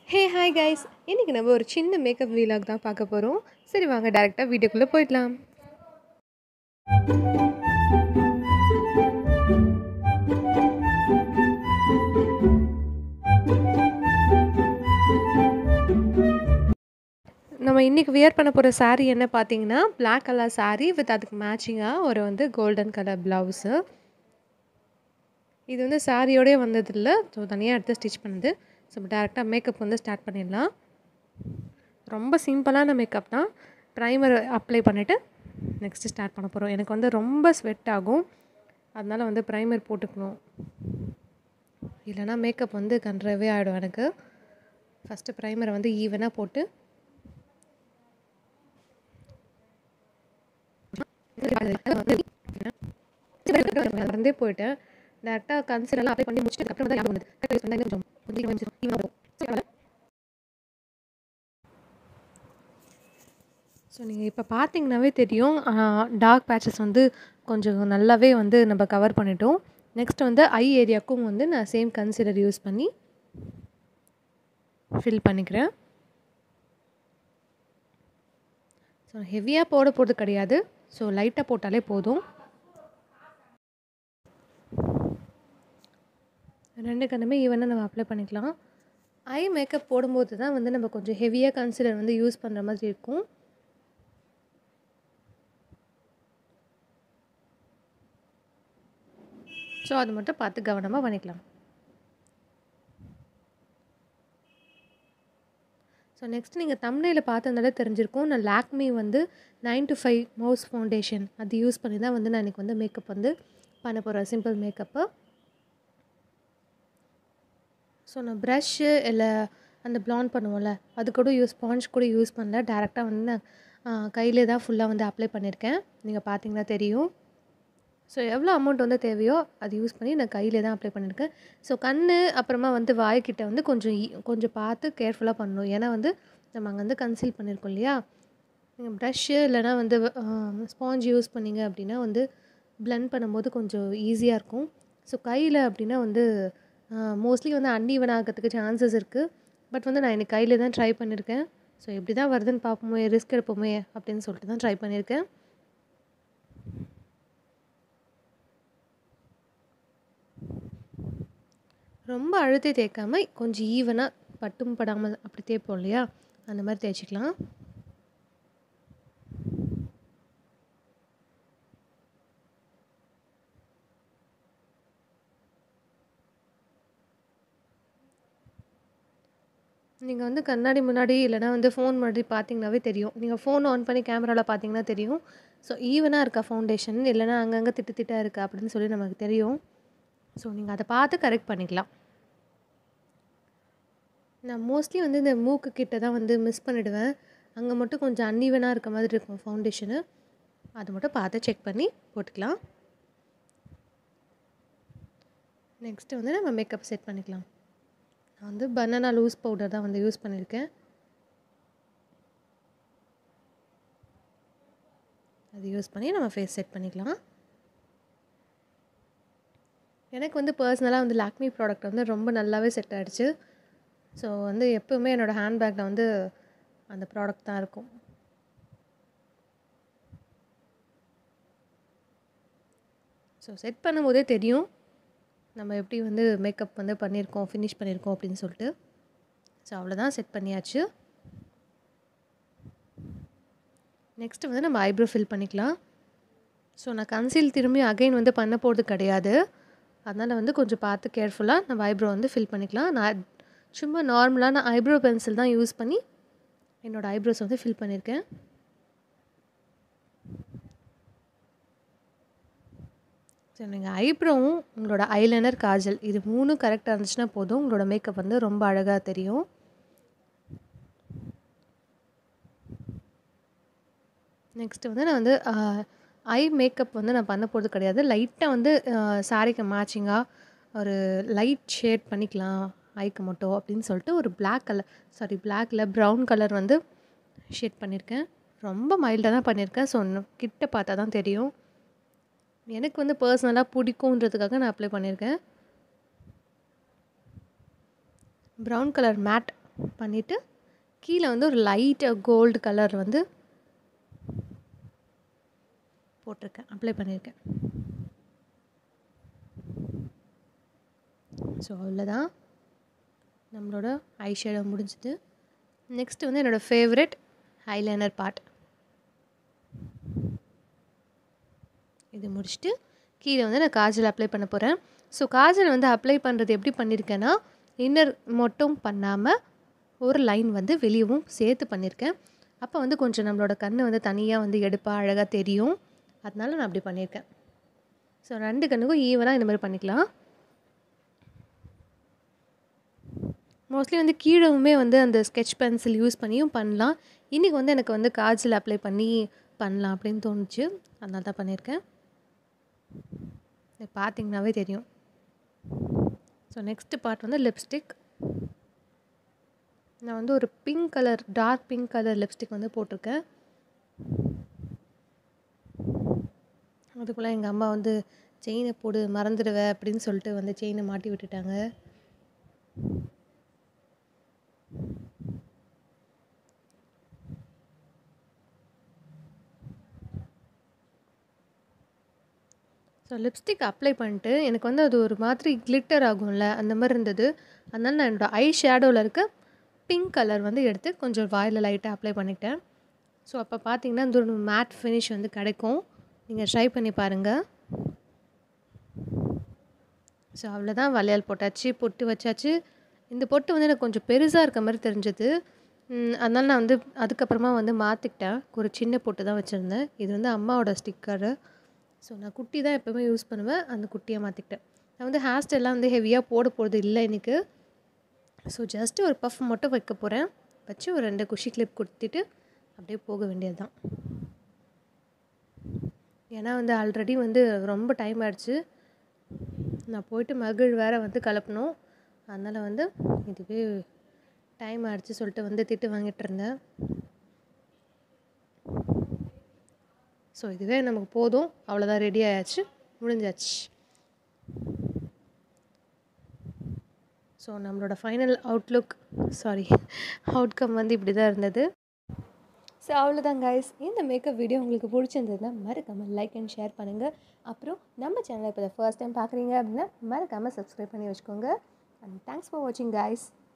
hey hi guys இன்றைக்கி நம்ம ஒரு சின்ன மேக்கப் வீலாக் தான் பார்க்க போகிறோம் சரி வாங்க டேரெக்டாக வீடியோக்குள்ளே போயிடலாம் நம்ம இன்றைக்கி வியர் பண்ண போகிற saree என்ன பார்த்தீங்கன்னா Black கலர் saree வித் அதுக்கு மேட்சிங்காக ஒரு வந்து கோல்டன் கலர் ப்ளவுஸு இது வந்து சாரியோடய வந்ததில்ல ஸோ தனியாக எடுத்து ஸ்டிச் பண்ணுது ஸோ டேரெக்டாக மேக்கப் வந்து ஸ்டார்ட் பண்ணிடலாம் ரொம்ப சிம்பிளான மேக்கப் தான் ப்ரைமர் அப்ளை பண்ணிவிட்டு நெக்ஸ்ட்டு ஸ்டார்ட் பண்ண போகிறோம் எனக்கு வந்து ரொம்ப ஸ்வெட் ஆகும் அதனால் வந்து ப்ரைமர் போட்டுக்கணும் இல்லைனா மேக்கப் வந்து கன்றவே ஆகிடும் எனக்கு ஃபஸ்ட்டு ப்ரைமரை வந்து ஈவனாக போட்டு மறந்தே போயிட்டேன் டேரெக்டாக கன்சிலர்லாம் அப்ளை பண்ணி முடிச்சுட்டு அப்புறம் தான் ஞாபகம் வந்தது கரெக்டாக யூஸ் பண்ணா கொஞ்சம் கொஞ்சம் ஈவனாக வரும் ஸோ நீங்கள் இப்போ பார்த்தீங்கன்னாவே தெரியும் டார்க் பேச்சஸ் வந்து கொஞ்சம் நல்லாவே வந்து நம்ம கவர் பண்ணிட்டோம் நெக்ஸ்ட் வந்து ஐ ஏரியாவுக்கும் வந்து நான் சேம் கன்சிலர் யூஸ் பண்ணி ஃபில் பண்ணிக்கிறேன் ஸோ ஹெவியாக போட போகிறது கிடையாது ஸோ லைட்டாக போட்டாலே போதும் ரெண்டு கண்ணுமே ஈவனாக நம்ம அப்ளை பண்ணிக்கலாம் ஐ மேக்கப் போடும்போது தான் வந்து நம்ம கொஞ்சம் ஹெவியாக கன்சிலர் வந்து யூஸ் பண்ணுற மாதிரி இருக்கும் ஸோ அது மட்டும் பார்த்து கவனமாக பண்ணிக்கலாம் ஸோ நெக்ஸ்ட் நீங்கள் தமிழில் பார்த்ததுனால தெரிஞ்சிருக்கும் நான் லாக்மி வந்து nine to five mousse foundation அது யூஸ் பண்ணி தான் வந்து நான் இன்றைக்கி வந்து மேக்கப் வந்து பண்ண போகிறேன் சிம்பிள் மேக்கப்பு ஸோ நான் ப்ரஷ்ஷு இல்லை அந்த ப்ளான் பண்ணுவோம்ல அது கூட யூஸ் ஸ்பாஞ்ச் கூட யூஸ் பண்ணல டேரெக்டாக வந்து நான் கையிலே தான் ஃபுல்லாக வந்து அப்ளை பண்ணியிருக்கேன் நீங்கள் பார்த்தீங்கன்னா தெரியும் ஸோ எவ்வளோ அமௌண்ட் வந்து தேவையோ அது யூஸ் பண்ணி நான் கையிலே தான் அப்ளை பண்ணியிருக்கேன் ஸோ கண் அப்புறமா வந்து வாய்க்கிட்ட வந்து கொஞ்சம் கொஞ்சம் பார்த்து கேர்ஃபுல்லாக பண்ணணும் ஏன்னா வந்து நம்ம அங்கே வந்து கன்சீல் பண்ணியிருக்கோம் இல்லையா நீங்கள் ப்ரஷ்ஷு இல்லைனா வந்து ஸ்பாஞ்ச் யூஸ் பண்ணிங்க அப்படின்னா வந்து ப்ளெண்ட் பண்ணும்போது கொஞ்சம் ஈஸியாக இருக்கும் ஸோ கையில் அப்படின்னா வந்து மோஸ்ட்லி வந்து அன்ஈவன் ஆகிறதுக்கு சான்சஸ் இருக்குது பட் வந்து நான் எனக்கு கையில் தான் ட்ரை பண்ணியிருக்கேன் ஸோ எப்படி தான் வருதுன்னு பார்ப்போமே ரிஸ்க் எடுப்போமே அப்படின்னு சொல்லிட்டு தான் ட்ரை பண்ணியிருக்கேன் ரொம்ப அழுத்தி தேய்க்காமல் கொஞ்சம் ஈவனாக பட்டும் படாமல் அப்படி தேய்ப்போம் இல்லையா அந்த மாதிரி தேய்ச்சிக்கலாம் நீங்கள் வந்து கண்ணாடி முன்னாடி இல்லைனா வந்து ஃபோன் முன்னாடி பார்த்தீங்கன்னாவே தெரியும் நீங்கள் ஃபோன் ஆன் பண்ணி கேமராவில் பார்த்தீங்கன்னா தெரியும் ஸோ ஈவனாக இருக்கா ஃபவுண்டேஷன் இல்லைனா அங்கங்கே திட்டு திட்டாக இருக்கா அப்படின்னு சொல்லி நமக்கு தெரியும் ஸோ நீங்கள் அதை பார்த்து கரெக்ட் பண்ணிக்கலாம் நான் மோஸ்ட்லி வந்து இந்த மூக்கு கிட்ட தான் வந்து மிஸ் பண்ணிவிடுவேன் அங்கே மட்டும் கொஞ்சம் அன்ஈவனாக இருக்க மாதிரி இருக்கும் ஃபவுண்டேஷனு அதை மட்டும் பார்த்து செக் பண்ணி போட்டுக்கலாம் நெக்ஸ்ட்டு வந்து நம்ம மேக்கப் செட் பண்ணிக்கலாம் நான் வந்து பனானா லூஸ் பவுடர் தான் வந்து யூஸ் பண்ணியிருக்கேன் அது யூஸ் பண்ணி நம்ம ஃபேஸ் செட் பண்ணிக்கலாம் எனக்கு வந்து பர்சனலாக வந்து லாக்மி ப்ராடக்ட் வந்து ரொம்ப நல்லாவே செட் ஆகிடுச்சு ஸோ வந்து எப்போவுமே என்னோடய ஹேண்ட்பேக்கில் வந்து அந்த ப்ராடக்ட் தான் இருக்கும் ஸோ செட் பண்ணும்போதே தெரியும் நம்ம எப்படி வந்து மேக்கப் வந்து பண்ணியிருக்கோம் ஃபினிஷ் பண்ணியிருக்கோம் அப்படின்னு சொல்லிட்டு ஸோ அவ்வளோதான் செட் பண்ணியாச்சு நெக்ஸ்ட்டு வந்து நம்ம ஐப்ரோ ஃபில் பண்ணிக்கலாம் ஸோ நான் கன்சீல் திரும்பி அகைன் வந்து பண்ண போகிறது கிடையாது அதனால் வந்து கொஞ்சம் பார்த்து கேர்ஃபுல்லாக நம்ம ஐப்ரோ வந்து ஃபில் பண்ணிக்கலாம் நான் சும்மா நார்மலான ஐப்ரோ பென்சில் தான் யூஸ் பண்ணி என்னோடய ஐப்ரோஸ் வந்து ஃபில் பண்ணியிருக்கேன் ஸோ நீங்கள் ஐப்ரோவும் உங்களோட ஐலைனர் காஜல் இது மூணும் கரெக்டாக இருந்துச்சுன்னா போதும் உங்களோட மேக்கப் வந்து ரொம்ப அழகாக தெரியும் நெக்ஸ்ட்டு வந்து நான் வந்து ஐ மேக்கப் வந்து நான் பண்ண போகிறது கிடையாது லைட்டாக வந்து சாரீக்கு மேட்சிங்காக ஒரு லைட் ஷேட் பண்ணிக்கலாம் ஐக்கு மட்டும் அப்படின்னு சொல்லிட்டு ஒரு பிளாக் கலர் சாரி பிளாக்கில் ப்ரௌன் கலர் வந்து ஷேட் பண்ணியிருக்கேன் ரொம்ப மைல்டாக தான் பண்ணியிருக்கேன் ஸோ கிட்ட பார்த்தா தான் தெரியும் எனக்கு வந்து பர்சனலாக பிடிக்குன்றதுக்காக நான் அப்ளை பண்ணியிருக்கேன் ப்ரௌன் கலர் மேட் பண்ணிவிட்டு கீழே வந்து ஒரு லைட்டாக கோல்டு கலர் வந்து போட்டிருக்கேன் அப்ளை பண்ணியிருக்கேன் ஸோ அவ்வளோதான் நம்மளோட ஐ ஷேடோ முடிஞ்சுது நெக்ஸ்ட் வந்து என்னோடய ஃபேவரட் ஐலைனர் பார்ட் இது முடிச்சுட்டு கீழே வந்து நான் காஜல் அப்ளை பண்ண போகிறேன் ஸோ காஜல் வந்து அப்ளை பண்ணுறது எப்படி பண்ணியிருக்கேன்னா இன்னர் மட்டும் பண்ணாமல் ஒரு லைன் வந்து வெளியவும் சேர்த்து பண்ணியிருக்கேன் அப்போ வந்து கொஞ்சம் நம்மளோட கண் வந்து தனியாக வந்து எடுப்பா அழகாக தெரியும் அதனால நான் அப்படி பண்ணியிருக்கேன் ஸோ ரெண்டு கண்ணுக்கும் ஈவனாக இந்த மாதிரி பண்ணிக்கலாம் மோஸ்ட்லி வந்து கீழவுமே வந்து அந்த ஸ்கெட்ச் பென்சில் யூஸ் பண்ணியும் பண்ணலாம் இன்றைக்கி வந்து எனக்கு வந்து காஜல் அப்ளை பண்ணி பண்ணலாம் அப்படின்னு தோணுச்சு அதனால தான் பண்ணியிருக்கேன் பார்த்தீங்கன்னாவே தெரியும் ஸோ நெக்ஸ்ட்டு பார்ட் வந்து லிப்ஸ்டிக் நான் வந்து ஒரு pink colour dark pink colour lipstick வந்து போட்டிருக்கேன் அதுக்குள்ளே எங்கள் அம்மா வந்து செயினை போடு மறந்துடுவ அப்படின்னு சொல்லிட்டு வந்து செயினை மாட்டி விட்டுட்டாங்க ஸோ லிப்ஸ்டிக் அப்ளை பண்ணிட்டு எனக்கு வந்து அது ஒரு மாதிரி கிளிட்டர் ஆகும்ல அந்த மாதிரி இருந்தது அதனால் நான் என்னோடய ஐ ஷேடோவில் இருக்க பிங்க் கலர் வந்து எடுத்து கொஞ்சம் வாயில் லைட்டாக அப்ளை பண்ணிக்கிட்டேன் ஸோ அப்போ பார்த்தீங்கன்னா இந்த ஒரு மேட் ஃபினிஷ் வந்து கிடைக்கும் நீங்கள் ட்ரை பண்ணி பாருங்கள் ஸோ அவ்வளோதான் வளையல் போட்டாச்சு பொட்டு வச்சாச்சு இந்த பொட்டு வந்து எனக்கு கொஞ்சம் பெருசாக இருக்க மாதிரி தெரிஞ்சது அதனால் நான் வந்து அதுக்கப்புறமா வந்து மாற்றிக்கிட்டேன் ஒரு சின்ன பொட்டு தான் வச்சுருந்தேன் இது வந்து அம்மாவோட ஸ்டிக்கரு ஸோ நான் குட்டி தான் எப்போவுமே யூஸ் பண்ணுவேன் அந்த குட்டியை மாற்றிக்கிட்டேன் நான் வந்து ஹேர் ஸ்டைல்லாம் வந்து ஹெவியாக போட போகிறது இல்லை எனக்கு ஸோ ஜஸ்ட்டு ஒரு பஃப் மட்டும் வைக்க போகிறேன் வச்சு ஒரு ரெண்டு குஷி கிளிப் கொடுத்துட்டு அப்படியே போக வேண்டியது தான் ஏன்னா வந்து ஆல்ரெடி வந்து ரொம்ப டைம் ஆயிடுச்சு நான் போயிட்டு மகிழ் வேறு வந்து கலப்பணும் அதனால் வந்து இதுவே டைம் ஆயிடுச்சு சொல்லிட்டு வந்து திட்டு வாங்கிட்டு இருந்தேன் ஸோ இதுவே நமக்கு போதும் அவ்வளோதான் ரெடி ஆயாச்சு முடிஞ்சாச்சு ஸோ நம்மளோட ஃபைனல் அவுட்லுக் சாரி அவுட்கம் வந்து இப்படி தான் இருந்தது ஸோ அவ்வளோதான் கைஸ் இந்த மேக்கப் வீடியோ உங்களுக்கு பிடிச்சிருந்ததுன்னா மறக்காமல் லைக் அண்ட் ஷேர் பண்ணுங்கள் அப்புறம் நம்ம சேனலை இப்போ ஃபர்ஸ்ட் டைம் பார்க்குறீங்க அப்படின்னா மறக்காமல் சப்ஸ்கிரைப் பண்ணி வச்சுக்கோங்க அண்ட் தேங்க்ஸ் ஃபார் வாட்சிங் கைஸ்